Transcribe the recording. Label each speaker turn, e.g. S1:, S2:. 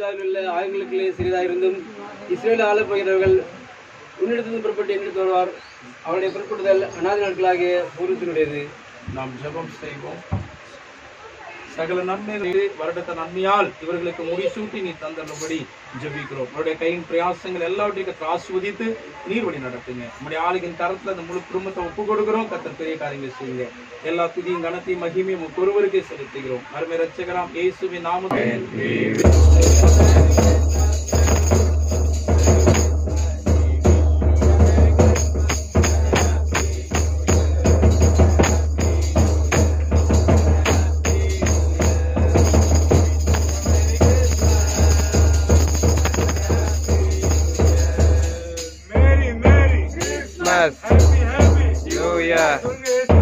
S1: காசாவில் உள்ள ஆயுதங்களுக்குள்ளே சிறிதாயிருந்தும் இஸ்ரேல் ஆளப் போகிறவர்கள் உன்னிடத்திலிருந்து புறப்பட்டு என்னிடத்து வருவார் அவருடைய புறப்படுதல் அநாதி நாட்களாகிய பூர்வத்தினுடையது
S2: நாம் ஜெபம் செய்வோம் சகல நன்மைகள் வருடத்த நன்மையால் இவர்களுக்கு முடிசூட்டி நீ தந்தரும்படி ஜெபிக்கிறோம் உங்களுடைய கையின் பிரயாசங்கள் எல்லாவற்றையும் ஆஸ்வதித்து நீர் வழி நடத்துங்க உங்களுடைய ஆளுகின் கரத்துல அந்த முழு குடும்பத்தை ஒப்பு கொடுக்கிறோம் கத்தர் பெரிய காரியங்கள் செய்யுங்க எல்லா துதியும் கனத்தையும் மகிமையும் உங்க ஒருவருக்கே செலுத்துகிறோம் அருமை ரட்சகராம் இயேசுவின் நாமத்தில்
S3: Merry, Merry Christmas. Happy, happy.
S4: New Year.
S3: New Year.